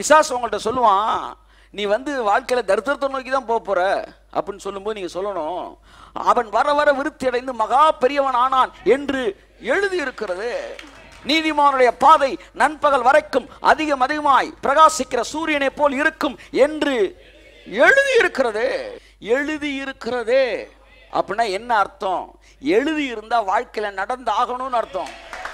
பிசாசு உங்கள்கிட்ட சொல்லுவான் நீ வந்து வாழ்க்கையில தரித்திரத்தை நோக்கி தான் போக போற அப்படின்னு சொல்லும்போது நீங்க சொல்லணும் அவன் வர வர விருத்தி அடைந்து மகா பெரியவன் ஆனான் என்று எழுதி இருக்கிறது நீதிமானுடைய பாதை நண்பகல் வரைக்கும் அதிகம் அதிகமாய் பிரகாசிக்கிற சூரியனை போல் இருக்கும் என்று எழுதி இருக்கிறது எழுதி இருக்கிறது அப்படின்னா என்ன அர்த்தம் எழுதி இருந்தா வாழ்க்கையில நடந்து ஆகணும்னு அர்த்தம்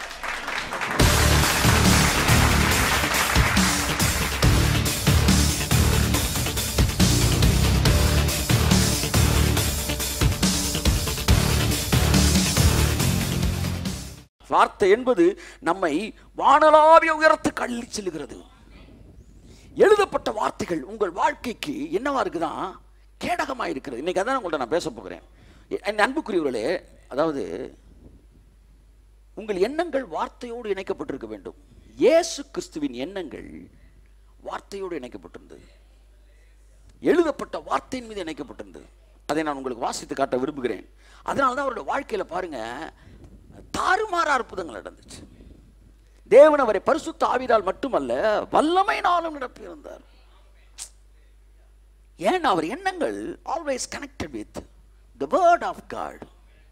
வார்த்தை என்பது நம்மை வானலாவிய உயரத்துக்கு அள்ளி செல்லுகிறது எழுதப்பட்ட வார்த்தைகள் உங்கள் வாழ்க்கைக்கு என்னவா இருக்குதான் கேடகமாக இருக்கிறது இன்னைக்கு அதான் உங்கள்ட்ட நான் பேச போகிறேன் என் அன்புக்குரியவர்களே அதாவது உங்கள் எண்ணங்கள் வார்த்தையோடு இணைக்கப்பட்டிருக்க வேண்டும் இயேசு கிறிஸ்துவின் எண்ணங்கள் வார்த்தையோடு இணைக்கப்பட்டிருந்தது எழுதப்பட்ட வார்த்தையின் மீது இணைக்கப்பட்டிருந்தது அதை நான் உங்களுக்கு வாசித்து காட்ட விரும்புகிறேன் அதனால தான் அவருடைய வாழ்க்கையில பாருங்க தாறுமாற அற்புதங்கள் நடந்துச்சு தேவன் அவரை பரிசுத்த ஆவியால் மட்டுமல்ல வல்லமையினாலும் நிரப்பியிருந்தார் ஏன் அவர் எண்ணங்கள் always connected with the word of God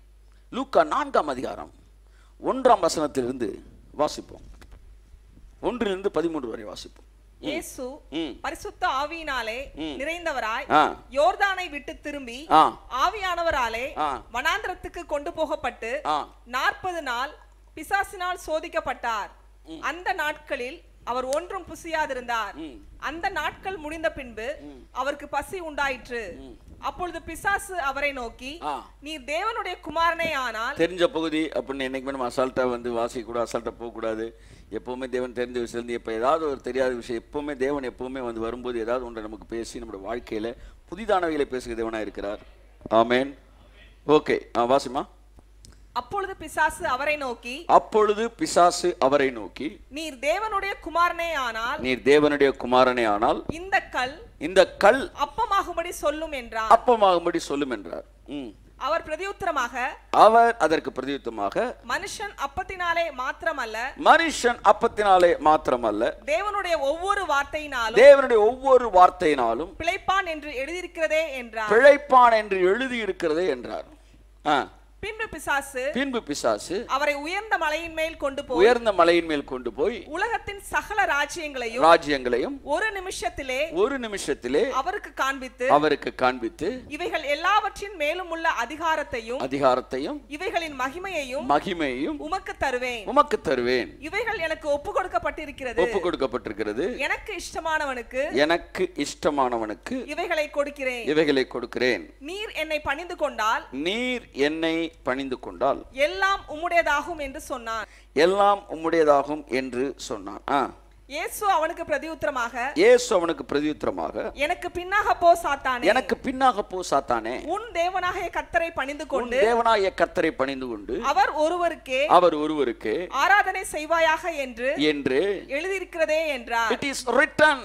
லூக்கா நான்காம் அதிகாரம் ஒன்றாம் வசனத்திலிருந்து வாசிப்போம் ஒன்றிலிருந்து பதிமூன்று வரை வாசிப்போம் இயேசு ம். பரிசுத்த ஆவியினாலே ம். நிறைந்தவராய் ஆ. யோர்தானை விட்டு திரும்பி ஆ. ஆவியானவராலே ஆ. வனாந்திரத்துக்கு கொண்டு போகப்பட்டு ஆ. நாற்பது நாள் பிசாசினால் சோதிக்கப்பட்டார் அந்த நாட்களில் அவர் ஒன்றும் புசியாதிருந்தார் அந்த நாட்கள் முடிந்த பின்பு அவருக்கு பசி உண்டாயிற்று அப்பொழுது பிசாசு அவரை நோக்கி ஆ. நீ தேவனுடைய குமாரனே ஆனால் தெரிஞ்ச பகுதி அப்படின்னு என்னைக்குமே நம்ம அசால்ட்டாக வந்து வாசிக்கக்கூடாது அசால்ட்டாக போகக்கூடாது எப்போவுமே தேவன் தெரிஞ்ச விஷயத்துலேருந்து இப்போ ஏதாவது ஒரு தெரியாத விஷயம் எப்போவுமே தேவன் எப்போவுமே வந்து வரும்போது ஏதாவது ஒன்றை நமக்கு பேசி நம்மளோட வாழ்க்கையில் புதிதானவைகளை பேசுகிற தேவனாக இருக்கிறார் ஆமேன் ஓகே ஆ வாசிமா அப்பொழுது பிசாசு அவரை நோக்கி அப்பொழுது பிசாசு அவரை நோக்கி நீர் தேவனுடைய குமாரனே ஆனால் நீர் தேவனுடைய குமாரனே ஆனால் இந்த கல் இந்த கல் அப்பமாகும்படி சொல்லும் என்றார் அப்பமாகும்படி சொல்லும் என்றார் ம். அவர் பிரதியுத்தரமாக அவர் அதற்கு பிரதியுத்தமாக மனுஷன் அப்பத்தினாலே மாத்திரமல்ல மனுஷன் அப்பத்தினாலே மாத்திரமல்ல தேவனுடைய ஒவ்வொரு வார்த்தையினாலும் தேவனுடைய ஒவ்வொரு வார்த்தையினாலும் பிழைப்பான் என்று எழுதியிருக்கிறதே என்றார் பிழைப்பான் என்று எழுதி இருக்கிறதே என்றார் ஆ. பின்பு பிசாசு பின்பு பிசாசு அவரை உயர்ந்த மலையின் மேல் கொண்டு போய் உயர்ந்த மலையின் மேல் கொண்டு போய் உலகத்தின் சகல ராஜ்யங்களையும் ராஜ்யங்களையும் ஒரு நிமிஷத்திலே ஒரு நிமிஷத்திலே அவருக்கு காண்பித்து அவருக்கு காண்பித்து இவைகள் எல்லாவற்றின் மேலும் உள்ள அதிகாரத்தையும் அதிகாரத்தையும் இவைகளின் மகிமையையும் மகிமையையும் உமக்கு தருவேன் உமக்கு தருவேன் இவைகள் எனக்கு ஒப்பு கொடுக்கப்பட்டிருக்கிறது ஒப்பு கொடுக்கப்பட்டிருக்கிறது எனக்கு இஷ்டமானவனுக்கு எனக்கு இஷ்டமானவனுக்கு இவைகளை கொடுக்கிறேன் இவைகளை கொடுக்கிறேன் நீர் என்னை பணிந்து கொண்டால் நீர் என்னை பணிந்து கொண்டால் எல்லாம் உம்முடையதாகும் என்று சொன்னான் எல்லாம் உம்முடையதாகும் என்று சொன்னான் ஆ. இயேசு அவனுக்கு பிரதியுத்தரமாக இயேசு அவனுக்கு பிரதியுத்தரமாக எனக்கு பின்னாக போ சாத்தானே எனக்கு பின்னாக போ சாத்தானே உன் தேவனாகிய கர்த்தரை பணிந்து உன் கொண்டு தேவனாய கர்த்தரை பணிந்து கொண்டு அவர் ஒருவருக்கே அவர் ஒருவருக்கு ஆராதனை செய்வாயாக என்று என்று எழுதியிருக்கிறதே என்றார் இட் இஸ் ரிட்டன்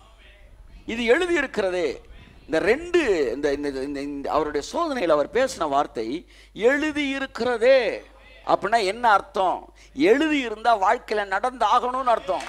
இது எழுதி இருக்கிறதே இந்த ரெண்டு இந்த இந்த- இந்த- இந்த அவருடைய சோதனையில் அவர் பேசின வார்த்தை எழுதி இருக்கிறதே அப்படின்னா என்ன அர்த்தம் எழுதி இருந்தா வாழ்க்கையில நடந்து ஆகணும்னு அர்த்தம்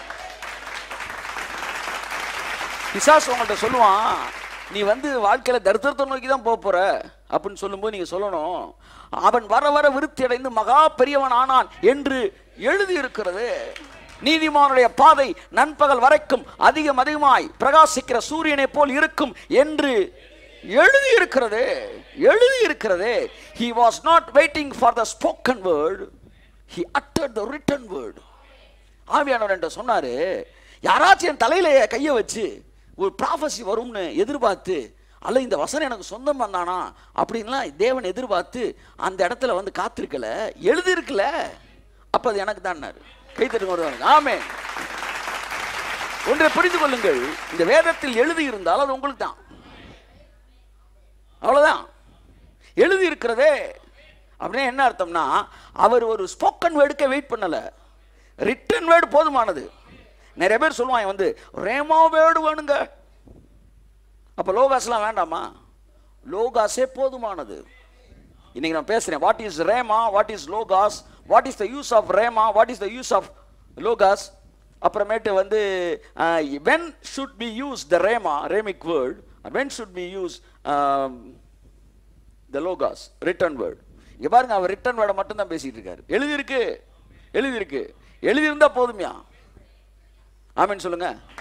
பிசாசு உங்கள்கிட்ட சொல்லுவான் நீ வந்து வாழ்க்கையில தரித்திரத்தை நோக்கி தான் போக போற அப்படின்னு சொல்லும்போது நீங்க சொல்லணும் அவன் வர வர விருத்தி அடைந்து மகா பெரியவன் ஆனான் என்று எழுதி இருக்கிறது நீதிமானுடைய பாதை நண்பகல் வரைக்கும் அதிகம் அதிகமாய் பிரகாசிக்கிற சூரியனை போல் இருக்கும் என்று எழுதி இருக்கிறது எழுதி இருக்கிறது he was not waiting for the spoken word he uttered the written word ஆவியானவர் என்கிட்ட சொன்னாரு யாராச்சும் என் தலையில கையை வச்சு ஒரு ப்ராஃபஸி வரும்னு எதிர்பார்த்து அல்ல இந்த வசனம் எனக்கு சொந்தம் வந்தானா அப்படின்லாம் தேவன் எதிர்பார்த்து அந்த இடத்துல வந்து காத்திருக்கல எழுதியிருக்கல அப்ப அது எனக்கு தான் கை தட்டுங்க ஆமே ஒன்றை புரிந்து கொள்ளுங்கள் இந்த வேதத்தில் எழுதி இருந்தால் அது உங்களுக்கு தான் அவ்வளவுதான் எழுதி இருக்கிறதே அப்படின்னா என்ன அர்த்தம்னா அவர் ஒரு ஸ்போக்கன் வேர்டுக்கே வெயிட் பண்ணல ரிட்டன் வேர்டு போதுமானது நிறைய பேர் சொல்லுவாங்க வந்து ரேமா வேர்டு வேணுங்க அப்ப லோகாஸ்லாம் வேண்டாமா லோகாஸே போதுமானது இன்னைக்கு நான் பேசுறேன் what is rhema what is logos what is the use of rhema what is the use of logos அப்புறமேட்டு வந்து when should be use the rhema rhemic word when should be use the logos written word இங்க பாருங்க அவர் return வேர்டை மட்டும் தான் பேசிட்டு இருக்காரு எழுதியிருக்கு எழுதியிருக்கு எழுதியிருந்தா போதுமையா ஆமென் சொல்லுங்க